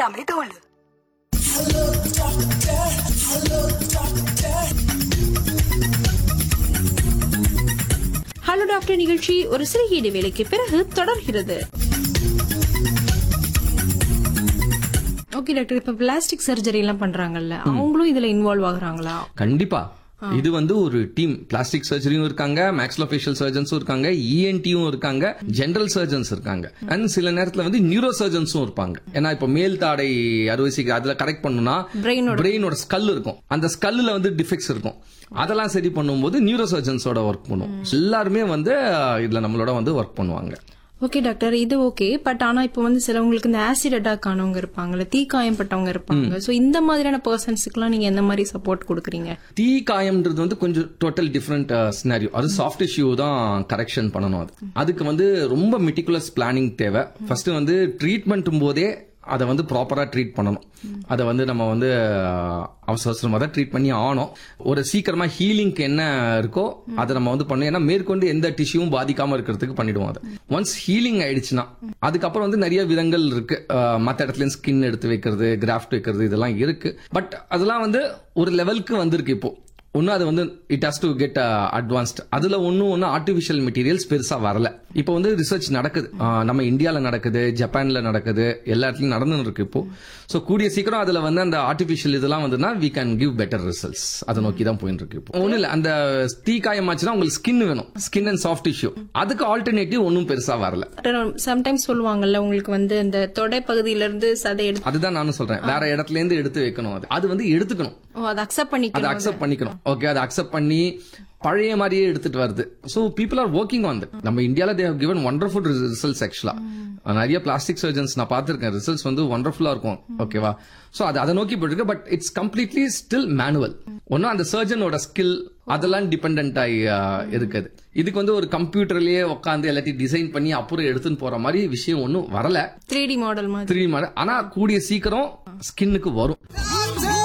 கேட்காமலே தோணுது hello doctor நிகழ்ச்சி ஒரு சிறிய இடைவேளைக்கு பிறகு தொடர்கிறது ஓகே டாக்டர் இப்ப பிளாஸ்டிக் சர்ஜரி எல்லாம் பண்றாங்கல்ல அவங்களும் இதுல இன்வால்வ் ஆகுறாங்களா கண்டிப்பா இது வந்து ஒரு டீம் பிளாஸ்டிக் சர்ஜரியும் இருக்காங்க மேக்ஸ்லோஃபேஷியல் சர்ஜன்ஸும் இருக்காங்க இஎன்டியும் இருக்காங்க ஜெனரல் சர்ஜன்ஸ் இருக்காங்க அண்ட் சில நேரத்துல வந்து நியூரோ சர்ஜன்ஸும் இருப்பாங்க ஏன்னா இப்ப மேல் தாடை அறுவை சிகிச்சை அதுல கரெக்ட் பண்ணணும்னா Brain-ஓட. பிரெயினோட ஸ்கல் இருக்கும் அந்த ஸ்கல்லுல வந்து டிஃபெக்ட்ஸ் இருக்கும் அதெல்லாம் சரி பண்ணும்போது நியூரோ சர்ஜன்ஸோட ஒர்க் பண்ணுவோம் எல்லாருமே வந்து இதுல நம்மளோட வந்து ஒர்க் பண்ணுவாங்க ஓகே டாக்டர் இது ஓகே பட் ஆனா இப்போ வந்து சிலவங்களுக்கு இந்த ஆசிட் அட்டாக் ஆனவங்க இருப்பாங்கல்ல தீக்காயப்பட்டவங்க இருப்பாங்க சோ இந்த மாதிரியான பர்சன்ஸ்க்குலாம் நீங்க எந்த மாதிரி சப்போர்ட் கொடுக்குறீங்க தீ காயம்ன்றது வந்து கொஞ்சம் டோட்டல் டிஃப்ரெண்ட் சினாரியோ அது சாஃப்ட் டிஷ்யூ தான் கரெக்ஷன் பண்ணணும் அது அதுக்கு வந்து ரொம்ப மெட்டிகுலஸ் பிளானிங் தேவை ஃபர்ஸ்ட் வந்து ட்ரீட்மெண்ட் போதே அதை வந்து ப்ராப்பரா ட்ரீட் பண்ணணும் அதை வந்து நம்ம வந்து அஹ், அவசர அவசரமா தான் ட்ரீட் பண்ணி ஆகணும் ஒரு சீக்கிரமா ஹீலிங்க்கு என்ன இருக்கோ அதை நம்ம வந்து பண்ணணும் ஏன்னா மேற்கொண்டு எந்த டிஷ்யூவும் பாதிக்காம இருக்கிறதுக்கு பண்ணிடுவோம் அதை ஒன்ஸ் ஹீலிங் ஆயிடுச்சுன்னா அதுக்கப்புறம் வந்து நிறைய விதங்கள் இருக்கு அஹ், மத்த இடத்துல ஸ்கின் எடுத்து வைக்கிறது கிராஃப்ட் வைக்கிறது இதெல்லாம் இருக்கு பட் அதெல்லாம் வந்து ஒரு லெவலுக்கு வந்திருக்கு இப்போ ஒன்னும் அது வந்து it has to get advanced அதுல ஒன்னும் ஒன்னும் ஆர்டிபிஷியல் மெட்டீரியல்ஸ் பெருசா வரல இப்போ வந்து ரிசர்ச் நடக்குது ஆஹ் நம்ம இந்தியால நடக்குது ஜப்பான்ல நடக்குது எல்லா இடத்துலயும் நடந்து இருக்கு இப்போ சோ கூடிய சீக்கிரம் அதுல வந்து அந்த ஆர்டிபிஷியல் இதெல்லாம் வந்துன்னா we can give better results அதை நோக்கி தான் போயிட்டு இருக்கு இப்போ ஒன்னும் இல்ல அந்த தீ காயமாச்சுன்னா உங்களுக்கு ஸ்கின் வேணும் ஸ்கின் அண்ட் சாஃப்ட் டிஷ்யூ அதுக்கு ஆல்டர்னேட்டிவ் ஒன்னும் பெருசா வரல சம்டைம்ஸ் சொல்லுவாங்கல்ல உங்களுக்கு வந்து இந்த தொடை பகுதியில இருந்து சதை எடுத்து அதுதான் நானும் சொல்றேன் வேற இடத்துல இருந்து எடுத்து வைக்கணும் அது அது வந்து எடுத்துக்கணும் ஓ, அதை அக்செப்ட் அதை பண்ணிக்கணும் அக்செப்ட் பண்ணிக்கணும் ஓகே அதை அக்செப்ட் பண்ணி பழைய மாதிரியே எடுத்துட்டு வருது so people are working on that நம்ம இந்தியால they have given wonderful results ஆக்சுவலா நிறைய பிளாஸ்டிக் சர்ஜன்ஸ் நான் பார்த்திருக்கேன் ரிசல்ட்ஸ் வந்து ஒண்டர்ஃபுல்லா இருக்கும் ஓகேவா சோ அது அதை நோக்கி போயிட்டு இருக்கு but it's completely still manual ஒன்னும் அந்த சர்ஜனோட ஸ்கில் அதெல்லாம் டிபெண்ட் ஆகி ஆஹ், இருக்குது இதுக்கு வந்து ஒரு கம்ப்யூட்டர்லயே உட்காந்து எல்லாத்தையும் டிசைன் பண்ணி அப்புறம் எடுத்துன்னு போற மாதிரி விஷயம் ஒன்றும் வரல த்ரீ டி மாடல் மாதிரி த்ரீ மாதிரி ஆனா கூடிய சீக்கிரம் ஸ்கின்னுக்கு வரும்